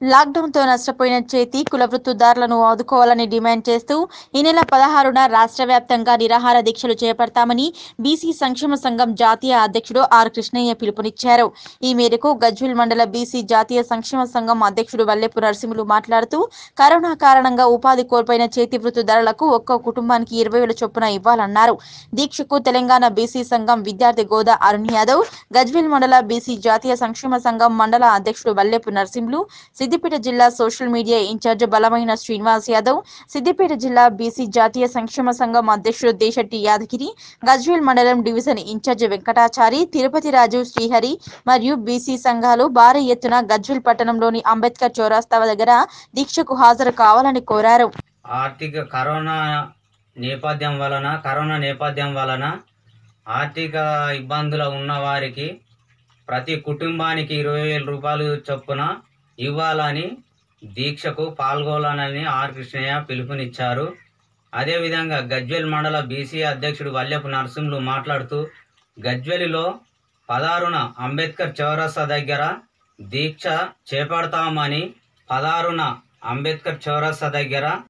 లాక్డౌన్తో నష్టపోయిన చేతి కుల వృత్తిదారులను ఆదుకోవాలని డిమాండ్ చేస్తూ ఈ నెల పదహారున రాష్ట్ర వ్యాప్తంగా నిరాహార దీక్షలు చేపడతామని బీసీ సంక్షేమ సంఘం జాతీయ అధ్యక్షుడు ఆర్ కృష్ణయ్య పిలుపునిచ్చారు ఈ మేరకు గజ్వెల్ మండల బీసీ జాతీయ సంక్షేమ సంఘం అధ్యక్షుడు వల్లెపు నరసింహులు మాట్లాడుతూ కరోనా కారణంగా ఉపాధి కోల్పోయిన చేతి వృత్తిదారులకు ఒక్కో కుటుంబానికి ఇరవై వేల చొప్పున ఇవ్వాలన్నారు దీక్షకు తెలంగాణ బీసీ సంఘం విద్యార్థి గోదా అరుణ్ యాదవ్ గజ్వెల్ మండల బీసీ జాతీయ సంక్షేమ సంఘం మండల అధ్యక్షుడు వల్లెపు నరసింహులు సిద్దిపేట జిల్లా సోషల్ మీడియా ఇన్ఛార్జ్ బలమైన శ్రీనివాస్ యాదవ్ సిద్దిపేట జిల్లా బీసీ జాతీయ సంక్షేమ సంఘం అధ్యక్షుడు దేశెట్టి యాదగిరి గజ్వేల్ మండలం డివిజన్ ఇన్ఛార్జ్ వెంకటాచారి తిరుపతి రాజు శ్రీహరి మరియు బీసీ సంఘాలు భారీ ఎత్తున గజ్వేల్ పట్టణంలోని అంబేద్కర్ చౌరాస్తా దగ్గర దీక్షకు హాజరు కావాలని కోరారు ఆర్థిక కరోనా నేపథ్యం వలన కరోనా నేపథ్యం వలన ఆర్థిక ఇబ్బందులు ఉన్న వారికి ప్రతి కుటుంబానికి ఇరవై వేల రూపాయలు చొప్పున ఇవ్వాలని దీక్షకు పాల్గొనాలని ఆర్ కృష్ణయ్య పిలుపునిచ్చారు అదేవిధంగా గజ్వెల్ మండల బీసీ అధ్యక్షుడు వల్లెపు నరసింహులు మాట్లాడుతూ గజ్వెలిలో పదహారున అంబేద్కర్ చౌరస్తా దగ్గర దీక్ష చేపడతామని పదహారున అంబేద్కర్ చౌరస్తా దగ్గర